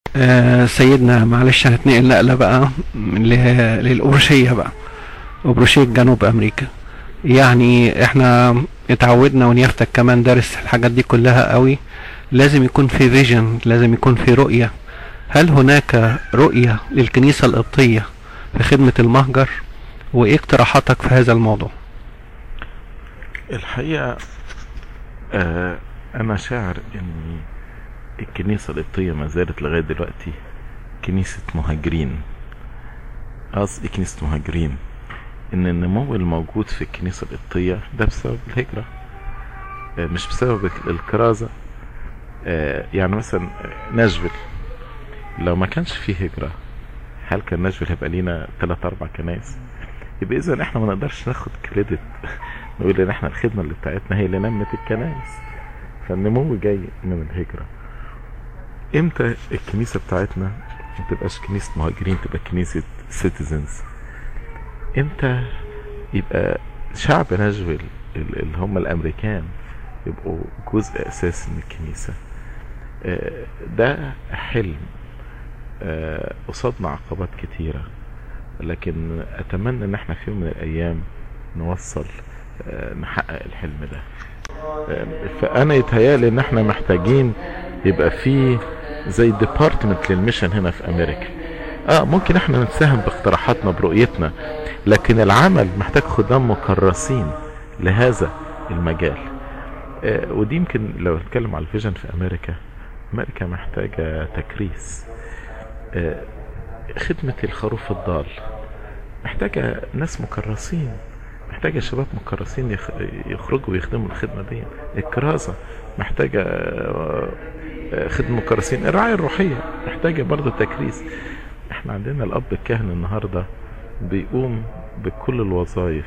آه سيدنا معلش هنتنقل نقلة بقى ل- للأبرشية بقى أبرشية جنوب أمريكا يعني احنا اتعودنا ونيافتك كمان دارس الحاجات دي كلها قوي لازم يكون في فيجن لازم يكون في رؤية هل هناك رؤية للكنيسة القبطية في خدمة المهجر وإيه اقتراحاتك في هذا الموضوع الحقيقة آه أنا شاعر إن الكنيسة القبطية ما زالت لغاية دلوقتي كنيسة مهاجرين قصدي كنيسة مهاجرين إن النمو الموجود في الكنيسة القبطية ده بسبب الهجرة آه مش بسبب ال- الكرازة آه يعني مثلا ناشفيل لو ما كانش فيه هجرة هل كان ناشفيل هيبقى لينا تلات أربع كنايس؟ يبقى إذا إحنا ما نقدرش ناخد كريدت نقول إن إحنا الخدمة اللي بتاعتنا هي اللي نمت الكنايس فالنمو جاي من الهجرة امتى الكنيسة بتاعتنا ما تبقاش كنيسة مهاجرين تبقى كنيسة سيتيزنز امتى يبقى شعب ناشفيل ال- اللي هم الامريكان يبقوا جزء اساسي من الكنيسة آه، ده حلم آه، قصادنا عقبات كتيرة لكن اتمنى ان احنا في يوم من الايام نوصل آه، نحقق الحلم ده آه، فانا يتهيألي ان احنا محتاجين يبقى في زي ديبارتمنت للميشن هنا في امريكا اه ممكن احنا نساهم باقتراحاتنا برؤيتنا لكن العمل محتاج خدام مكرسين لهذا المجال آه ودي يمكن لو نتكلم على الفيجن في امريكا امريكا محتاجة تكريس آه خدمة الخروف الضال محتاجة ناس مكرسين محتاجة شباب مكرسين يخ- يخرجوا ويخدموا الخدمة دي الكرازة محتاجة آه، آه، خدمة مكرسين الرعاية الروحية محتاجة برضه تكريس احنا عندنا الأب الكاهن النهاردة بيقوم بكل الوظائف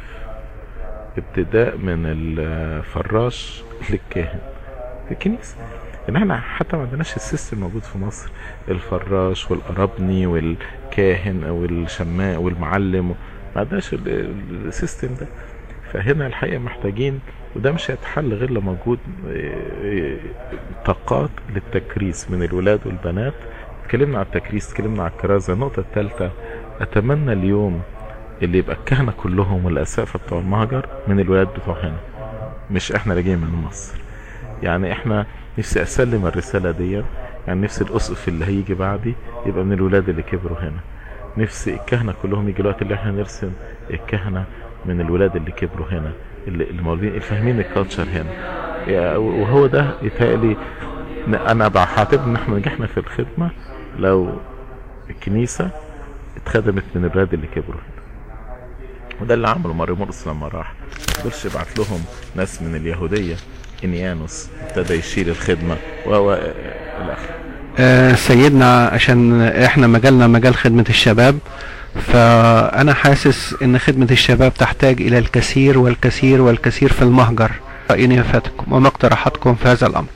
ابتداء من الفراش للكاهن في الكنيسة ان احنا حتى ما عندناش السيستم موجود في مصر الفراش والقربني والكاهن او الشماء والمعلم ما عندناش ال- ال- السيستم ده فهنا الحقيقة محتاجين وده مش هيتحل غير لما موجود اه، اه، طاقات للتكريس من الولاد والبنات اتكلمنا على التكريس اتكلمنا على الكرازة النقطة الثالثة اتمنى اليوم اللي يبقى الكهنة كلهم والاسافة بتوع المهجر من الولاد بتوع هنا مش احنا اللي جايين من مصر يعني احنا نفسي اسلم الرسالة دي يعني نفسي الاسقف اللي هيجي بعدي يبقى من الولاد اللي كبروا هنا نفسي الكهنة كلهم يجي الوقت اللي احنا نرسم الكهنة من الولاد اللي كبروا هنا اللي المولودين اللي فاهمين الكالتشر هنا يا- وهو ده يتهيألي ن- انا بعتبر ان احنا نجحنا في الخدمة لو الكنيسة اتخدمت من الولاد اللي كبروا هنا وده اللي عمله ماري مرقس لما راح قدرش يبعت لهم ناس من اليهودية انيانوس ابتدى يشيل الخدمة و و الاخر آه سيدنا عشان احنا مجالنا مجال خدمة الشباب فأنا حاسس إن خدمة الشباب تحتاج إلى الكثير والكثير والكثير في المهجر رأي نيافتكم وما اقتراحاتكم في هذا الأمر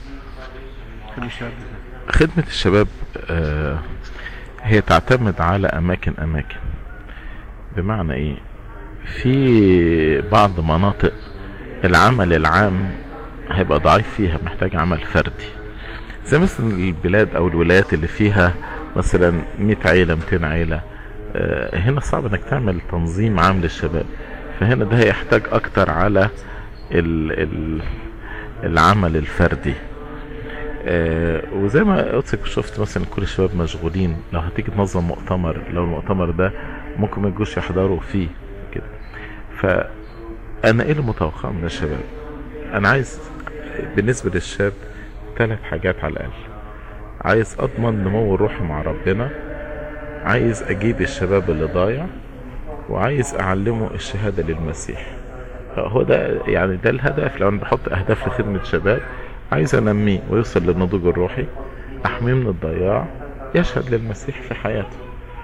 خدمة الشباب آه، هي تعتمد على أماكن أماكن بمعنى إيه في بعض مناطق العمل العام هيبقى ضعيف فيها محتاج عمل فردي زي مثلا البلاد أو الولايات اللي فيها مثلا 100 عيلة 200 عيلة آه، هنا صعب انك تعمل تنظيم عام للشباب فهنا ده هيحتاج اكتر على ال ال العمل الفردي آه، وزي ما قلت شفت مثلا كل الشباب مشغولين لو هتيجي تنظم مؤتمر لو المؤتمر ده ممكن ما يجوش يحضروا فيه كده فانا ايه المتوقع من الشباب انا عايز بالنسبه للشاب ثلاث حاجات على الاقل عايز اضمن نمو الروحي مع ربنا عايز اجيب الشباب اللي ضايع وعايز اعلمه الشهاده للمسيح هو ده يعني ده الهدف لو انا بحط اهداف لخدمه شباب عايز انميه ويوصل للنضوج الروحي احميه من الضياع يشهد للمسيح في حياته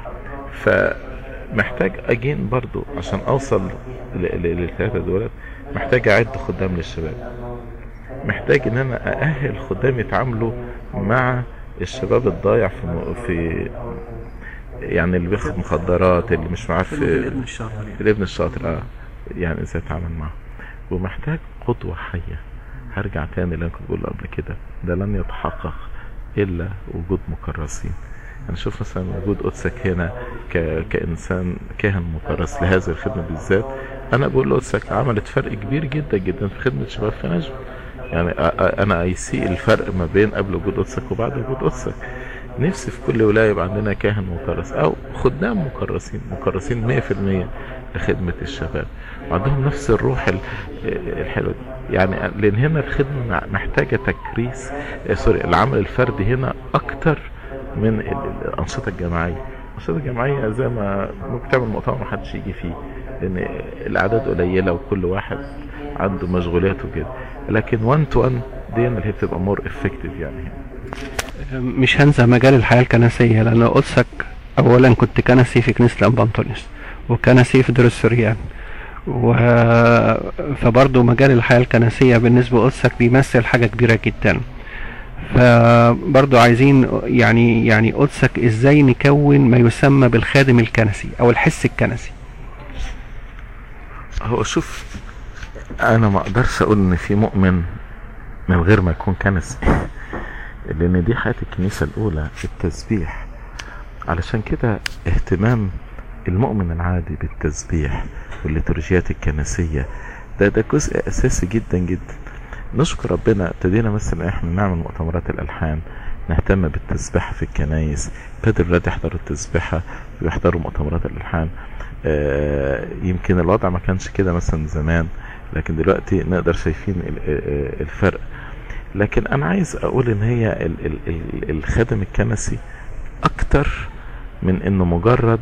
فمحتاج اجين برضو عشان اوصل ل- ل- للثلاثه دولت محتاج اعد خدام للشباب محتاج ان انا ااهل خدام يتعاملوا مع الشباب الضايع في م- في يعني اللي بياخد مخدرات اللي مش عارف الابن الشاطر الابن الشاطر اه يعني ازاي اتعامل معه ومحتاج قدوة حية هرجع تاني اللي انا كنت بقوله قبل كده ده لن يتحقق الا وجود مكرسين يعني شوف مثلا وجود قدسك هنا ك... كانسان كاهن مكرس لهذه الخدمه بالذات انا بقول قدسك عملت فرق كبير جدا جدا في خدمه شباب في نجم يعني أ- أ- انا ايسي الفرق ما بين قبل وجود قدسك وبعد وجود قدسك نفسي في كل ولايه يبقى عندنا كاهن مكرس او خدام مكرسين مكرسين 100% لخدمه الشباب وعندهم نفس الروح ال- الحلوه دي يعني لان هنا الخدمه محتاجه تكريس آه، سوري العمل الفردي هنا اكتر من ال- ال- الانشطه الجماعيه الانشطه الجماعيه زي ما ممكن تعمل مؤتمر ما حدش يجي فيه لان الاعداد قليله وكل واحد عنده مشغولاته كده لكن 1 تو 1 دي اللي هي بتبقى مور افكتيف يعني هنا. مش هنسى مجال الحياة الكنسية لأن قدسك أولا كنت كنسي في كنيسة الأنبا أنطونيوس وكنسي في دير السوريان و... فبرضه مجال الحياة الكنسية بالنسبة لقدسك بيمثل حاجة كبيرة جدا فبرضه عايزين يعني يعني قدسك ازاي نكون ما يسمى بالخادم الكنسي او الحس الكنسي هو شوف انا ما اقدرش اقول ان في مؤمن من غير ما يكون كنسي لان دي حياة الكنيسة الاولى التسبيح علشان كده اهتمام المؤمن العادي بالتسبيح والليتورجيات الكنسية ده ده جزء اساسي جدا جدا نشكر ربنا ابتدينا مثلا احنا نعمل مؤتمرات الالحان نهتم بالتسبيحة في الكنايس ابتدوا الولاد يحضروا التسبيحة ويحضروا مؤتمرات الالحان آه، يمكن الوضع ما كانش كده مثلا زمان لكن دلوقتي نقدر شايفين ال- آه، الفرق لكن انا عايز اقول ان هي ال- ال- ال- الخادم الكنسي اكتر من انه مجرد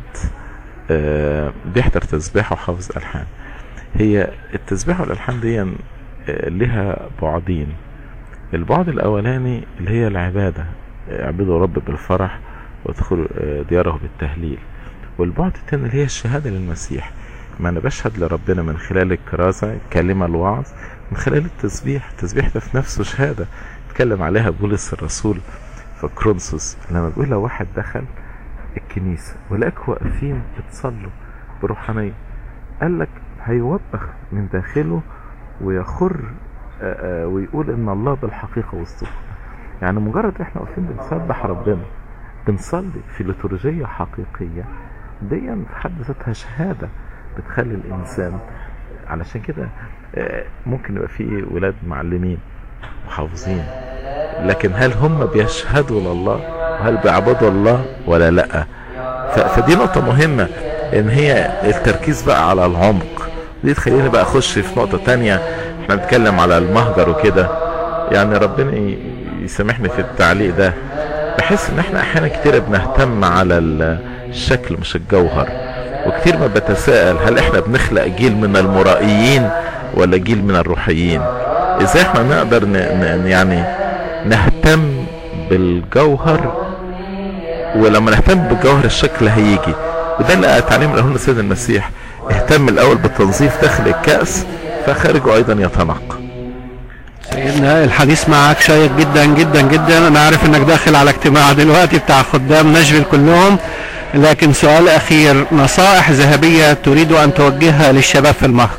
آه، بيحضر تسبيح وحافظ الحان هي التسبيح والالحان دي آه، لها بعدين البعد الاولاني اللي هي العباده آه، اعبدوا رب بالفرح وادخلوا آه، دياره بالتهليل والبعد التاني اللي هي الشهاده للمسيح ما انا بشهد لربنا من خلال الكرازه الكلمه الوعظ من خلال التسبيح التسبيح ده في نفسه شهاده اتكلم عليها بولس الرسول في كرونسوس لما بيقول لو واحد دخل الكنيسه ولقاك واقفين بتصلوا بروحانيه قال لك هيوبخ من داخله ويخر آه، آه، ويقول ان الله بالحقيقه وسطكم يعني مجرد احنا واقفين بنسبح ربنا بنصلي في ليتورجيه حقيقيه دي في حد ذاتها شهاده بتخلي الانسان علشان كده آه، ممكن يبقى في ولاد معلمين محافظين لكن هل هم بيشهدوا لله وهل بيعبدوا الله ولا لا ف- فدي نقطة مهمة ان هي التركيز بقى على العمق دي تخليني بقى اخش في نقطة تانية احنا بنتكلم على المهجر وكده يعني ربنا ي- يسامحني في التعليق ده بحس ان احنا احيانا كتير بنهتم على ال- الشكل مش الجوهر وكتير ما بتساءل هل احنا بنخلق جيل من المرائيين ولا جيل من الروحيين ازاي احنا نقدر ن... ن... يعني نهتم بالجوهر ولما نهتم بالجوهر الشكل هيجي وده اللي تعليم اللي قاله السيد المسيح اهتم الاول بالتنظيف داخل الكأس فخارجه ايضا يتنقى سيدنا الحديث معك شيق جدا جدا جدا انا عارف انك داخل على اجتماع دلوقتي بتاع خدام نشفل كلهم لكن سؤال اخير نصائح ذهبية تريد ان توجهها للشباب في المهجر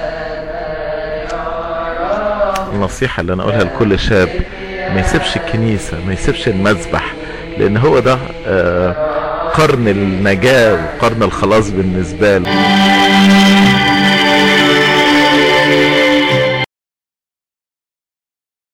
النصيحة اللي انا اقولها لكل شاب ما يسيبش الكنيسة ما يسيبش المذبح لان هو ده آه، قرن النجاة وقرن الخلاص بالنسبة له